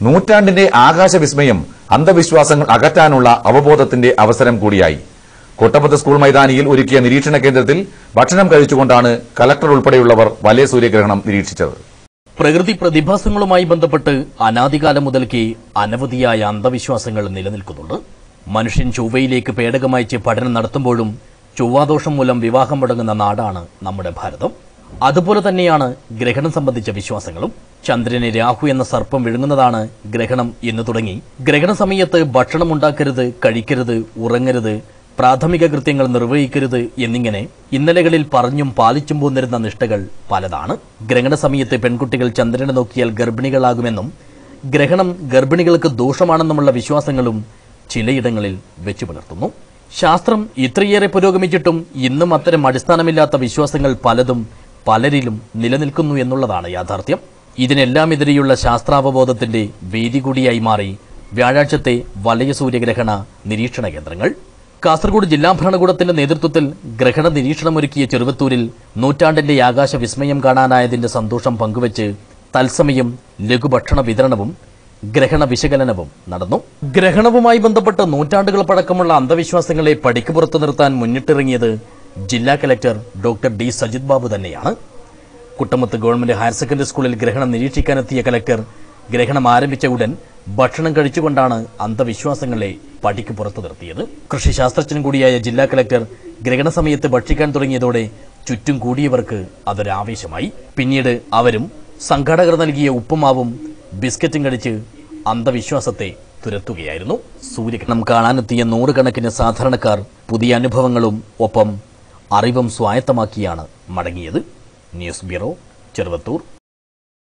നൂറ്റാണ്ടിന്റെ ആകാശവിസ്മയം അന്ധവിശ്വാസങ്ങൾ അകറ്റാനുള്ള അവബോധത്തിന്റെ അവസരം കൂടിയായി കൊട്ടപ്പത്ത് സ്കൂൾ മൈതാനിയിൽ ഒരുക്കിയ നിരീക്ഷണ കേന്ദ്രത്തിൽ ഭക്ഷണം കഴിച്ചുകൊണ്ടാണ് കലക്ടർ ഉൾപ്പെടെയുള്ളവർ വലിയ സൂര്യഗ്രഹണം നിരീക്ഷിച്ചത് പ്രകൃതി പ്രതിഭാസങ്ങളുമായി ബന്ധപ്പെട്ട് അനാദികാലം മുതൽക്കേ അനവധിയായ അന്ധവിശ്വാസങ്ങൾ നിലനിൽക്കുന്നുണ്ട് മനുഷ്യൻ ചൊവ്വയിലേക്ക് പേടകമയച്ച് പഠനം നടത്തുമ്പോഴും ചൊവ്വാദോഷം മൂലം വിവാഹം മുടങ്ങുന്ന നാടാണ് നമ്മുടെ ഭാരതം അതുപോലെ തന്നെയാണ് ഗ്രഹണം സംബന്ധിച്ച വിശ്വാസങ്ങളും ചന്ദ്രനെ രാഹു എന്ന സർപ്പം വിഴുങ്ങുന്നതാണ് ഗ്രഹണം എന്ന് തുടങ്ങി ഗ്രഹണ സമയത്ത് ഭക്ഷണം ഉണ്ടാക്കരുത് കഴിക്കരുത് ഉറങ്ങരുത് പ്രാഥമിക കൃത്യങ്ങൾ നിർവഹിക്കരുത് എന്നിങ്ങനെ ഇന്നലകളിൽ പറഞ്ഞും പാലിച്ചും പോന്നിരുന്ന നിഷ്ഠകൾ പലതാണ് ഗ്രഹണ സമയത്ത് പെൺകുട്ടികൾ ചന്ദ്രനെ നോക്കിയാൽ ഗർഭിണികളാകുമെന്നും ഗ്രഹണം ഗർഭിണികൾക്ക് ദോഷമാണെന്നുമുള്ള വിശ്വാസങ്ങളും ചിലയിടങ്ങളിൽ വെച്ചു പുലർത്തുന്നു ശാസ്ത്രം ഇത്രയേറെ പുരോഗമിച്ചിട്ടും ഇന്നും അത്തരം അടിസ്ഥാനമില്ലാത്ത വിശ്വാസങ്ങൾ പലതും പലരിലും നിലനിൽക്കുന്നു എന്നുള്ളതാണ് യാഥാർത്ഥ്യം ഇതിനെല്ലാമെതിരെയുള്ള ശാസ്ത്രാവബോധത്തിന്റെ വേദി കൂടിയായി മാറി വ്യാഴാഴ്ചത്തെ വലയ സൂര്യഗ്രഹണ നിരീക്ഷണ കേന്ദ്രങ്ങൾ കാസർഗോഡ് ജില്ലാ ഭരണകൂടത്തിന്റെ നേതൃത്വത്തിൽ ഗ്രഹണ നിരീക്ഷണമൊരുക്കിയ ചെറുവത്തൂരിൽ നൂറ്റാണ്ടിന്റെ ആകാശ വിസ്മയം കാണാനായതിന്റെ സന്തോഷം പങ്കുവച്ച് തത്സമയം ലഘുഭക്ഷണ വിതരണവും ഗ്രഹണ വിശകലനവും നടന്നു ഗ്രഹണവുമായി ബന്ധപ്പെട്ട് നൂറ്റാണ്ടുകൾ പഴക്കമുള്ള അന്ധവിശ്വാസങ്ങളെ പടിക്ക് പുറത്തു നിർത്താൻ മുന്നിട്ടിറങ്ങിയത് ജില്ലാ collector doctor D Sajith Babu തന്നെയാണ് കുട്ടമത്ത് ഗവൺമെന്റ് ഹയർ സെക്കൻഡറി സ്കൂളിൽ ഗ്രഹണം നിരീക്ഷിക്കാനെത്തിയ കലക്ടർ ഗ്രഹണം ആരംഭിച്ച ഉടൻ ഭക്ഷണം കഴിച്ചുകൊണ്ടാണ് അന്ധവിശ്വാസങ്ങളെ പടിക്ക് പുറത്തു നിർത്തിയത് കൃഷിശാസ്ത്രജ്ഞൻ കൂടിയായ ജില്ലാ കലക്ടർ ഗ്രഹണ സമയത്ത് ഭക്ഷിക്കാൻ തുടങ്ങിയതോടെ ചുറ്റും കൂടിയവർക്ക് അതൊരാവേശമായി പിന്നീട് അവരും സംഘാടകർ നൽകിയ ഉപ്പുമാവും ബിസ്ക്കറ്റും കഴിച്ച് അന്ധവിശ്വാസത്തെ തുരത്തുകയായിരുന്നു സൂര്യഗ്രഹണം കാണാനെത്തിയ നൂറുകണക്കിന് സാധാരണക്കാർ പുതിയ അനുഭവങ്ങളും ഒപ്പം അറിവും സ്വായത്തമാക്കിയാണ് മടങ്ങിയത് ന്യൂസ് ബ്യൂറോ ചെറുവത്തൂർ